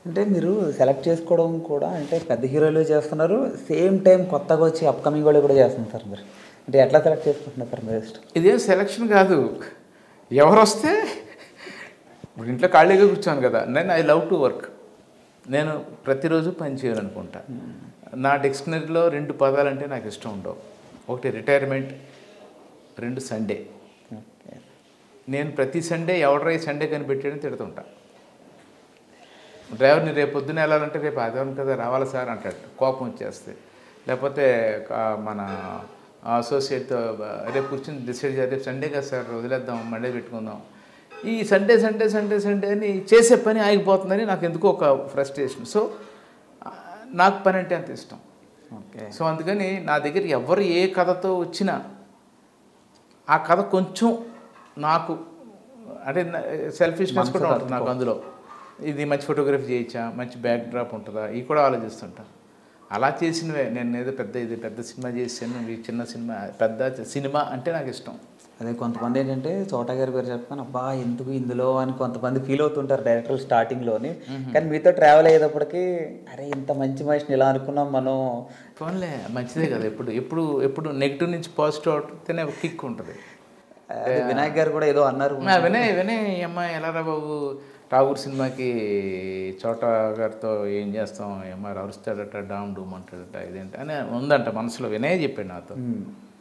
అంటే మీరు సెలెక్ట్ చేసుకోవడం కూడా అంటే పెద్ద హీరోలు చేస్తున్నారు సేమ్ టైం కొత్తగా వచ్చి అప్కమింగ్ వాళ్ళు కూడా చేస్తున్నారు సార్ మీరు అంటే ఎట్లా సెలెక్ట్ చేసుకుంటున్నారు సార్ మీరు ఇష్టం ఇదేం సెలక్షన్ కాదు ఎవరు వస్తే ఇప్పుడు ఇంట్లో ఖాళీగా కూర్చోను కదా నేను ఐ లవ్ టు వర్క్ నేను ప్రతిరోజు పని చేయాలనుకుంటా నా డిక్షనరీలో రెండు పదాలంటే నాకు ఇష్టం ఉండవు ఒకటి రిటైర్మెంట్ రెండు సండే ఓకే నేను ప్రతి సండే ఎవడరై సండే కనిపెట్టాడని తిడుతుంటా డ్రైవర్ని రేపు పొద్దున్న వెళ్ళాలంటే రేపు ఆదివారం కదా రావాలి సార్ అంటాడు కోపం వచ్చేస్తే లేకపోతే ఆ, మన అసోసియేట్తో రేపు కూర్చొని డిసైడ్ చేయాలి రేపు సండే కదా సార్ వదిలేద్దాం మండే పెట్టుకుందాం ఈ సండే సండే సండే సండే అని చేసే పని ఆగిపోతుందని నాకు ఎందుకో ఒక ఫ్రస్ట్రేషన్ సో ఆ, నాకు పని అంటే అంత ఇష్టం ఓకే సో అందుకని నా దగ్గర ఎవరు ఏ కథతో వచ్చినా ఆ కథ కొంచెం నాకు అంటే సెల్ఫిష్నెస్ కూడా ఉంటుంది నాకు అందులో ఇది మంచి ఫోటోగ్రఫీ చేయొచ్చా మంచి బ్యాక్ డ్రాప్ ఉంటుందా ఇవి కూడా ఆలోచిస్తుంటా అలా చేసినవే నేను ఏదో పెద్ద ఇది పెద్ద సినిమా చేసాను ఈ చిన్న సినిమా పెద్ద సినిమా అంటే నాకు ఇష్టం అదే కొంతమంది ఏంటంటే చోటా గారి పేరు చెప్తాను అబ్బా ఎందుకు ఇందులో అని కొంతమంది ఫీల్ అవుతుంటారు డైరెక్టర్ స్టార్టింగ్లోని కానీ మీతో ట్రావెల్ అయ్యేటప్పటికి అరే ఇంత మంచి మనిషిని ఇలా అనుకున్నాం మనం పోన్లే మంచిదే కదా ఎప్పుడు ఎప్పుడు ఎప్పుడు నెగిటివ్ నుంచి పాజిటివ్ అవుతుంటేనే ఒక కిక్ ఉంటుంది అదే వినాయక్ గారు కూడా ఏదో అన్నారు నా వినయ్ వినయ్ ఈ అమ్మాయి ఎలా రా బాబు ఠాగూర్ సినిమాకి చోటా గారితో ఏం చేస్తాం ఏమో అరుస్తాడట డామ్ డూమ్ అంటాడట ఇదేంటి అని ఉందంట మనసులో వినయ్ చెప్పాడు నాతో ఉమ్.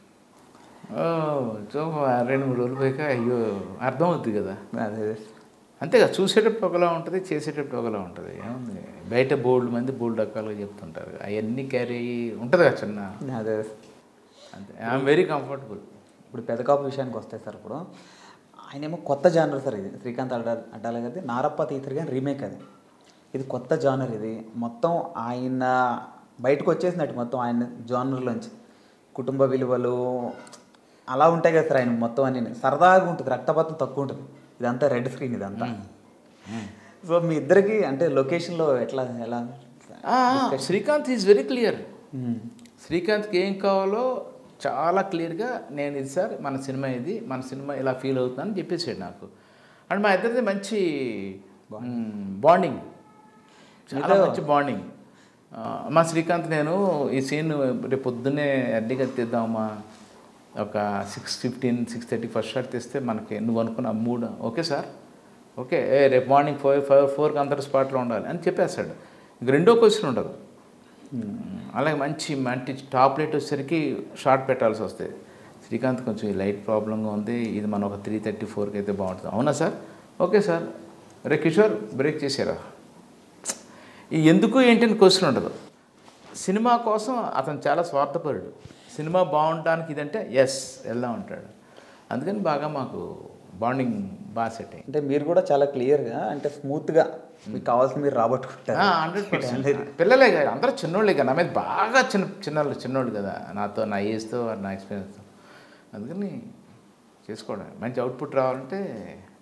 ఓ సో రెండు మూడు రోజులు పోయాక అయ్యో అర్థమవుతుంది కదా అదే అంతేగా చూసేటప్పుడు ఒకలా ఉంటుంది చేసేటప్పుడు ఒకలా ఉంటుంది ఏముంది బయట బోల్డ్ మంది బోల్డ్ రకాలుగా చెప్తుంటారు అవన్నీ క్యారీ అయ్యి ఉంటుంది కదా చిన్న అదే అంతే ఐఎమ్ వెరీ కంఫర్టబుల్ ఇప్పుడు పెద్ద కాపు విషయానికి వస్తాయి సార్ ఇప్పుడు ఆయనేమో కొత్త జానర్ సార్ ఇది శ్రీకాంత్ అడ్డా అడ్డాల గారిది నారప్ప తీర్థరి కానీ రీమేక్ అది ఇది కొత్త జానర్ ఇది మొత్తం ఆయన బయటకు వచ్చేసినట్టు మొత్తం ఆయన జానర్లోంచి కుటుంబ విలువలు అలా ఉంటాయి కదా సార్ ఆయన మొత్తం అన్ని సరదాగా ఉంటుంది రక్తపాతం తక్కువ ఉంటుంది ఇదంతా రెడ్ స్క్రీన్ ఇదంతా సో మీ ఇద్దరికి అంటే లొకేషన్లో ఎట్లా ఎలా Srikanth is very clear um. శ్రీకాంత్కి ఏం కావాలో చాలా క్లియర్గా నేను ఇది సార్ మన సినిమా ఇది మన సినిమా ఇలా ఫీల్ అవుతుందని చెప్పేసాడు నాకు అండ్ మా ఇద్దరిది మంచి బాండింగ్ చాలా మంచి బాండింగ్ మా శ్రీకాంత్ నేను ఈ సీన్ రేపు పొద్దున్నే అడ్డీగా తీద్దామా ఒక six fifteen six thirty first shot తీస్తే మనకి నువ్వు అనుకున్న మూడు ఓకే సార్ ఓకే ఏ రేపు మార్నింగ్ ఫైవ్ ఫైవ్ ఫోర్కి అందరు స్పాట్లో ఉండాలి అని చెప్పేస్తాడు ఇంక రెండో క్వశ్చన్ ఉండదు అలాగే మంచి మంచి టాప్ లైట్ వచ్చేసరికి షార్ట్ పెట్టాల్సి వస్తుంది శ్రీకాంత్ కొంచెం ఈ లైట్ ప్రాబ్లంగా ఉంది ఇది మనం ఒక త్రీ థర్టీ ఫోర్కి అయితే బాగుంటుంది అవునా సార్ ఓకే సార్ రే కిషోర్ బ్రేక్ చేసారా ఈ ఎందుకు ఏంటని క్వశ్చన్ ఉండదు సినిమా కోసం అతను చాలా స్వార్థపరుడు సినిమా బాగుండడానికి ఇదంటే ఎస్ వెళ్దాం అంటాడు అందుకని బాగా మాకు బాండింగ్ బాగా సెట్ అయింది అంటే మీరు కూడా చాలా క్లియర్గా అంటే స్మూత్గా మీకు కావాల్సిన మీరు రాబట్టుకుంటారు హండ్రెడ్ పర్సెంట్ పిల్లలే కదా అందరూ చిన్నోళ్ళే కదా నా మీద బాగా చిన్న చిన్నోళ్ళు చిన్నోళ్ళు కదా నాతో నా ఏజ్తో నా ఎక్స్పీరియన్స్తో అందుకని చేసుకోవడం మంచి అవుట్పుట్ రావాలంటే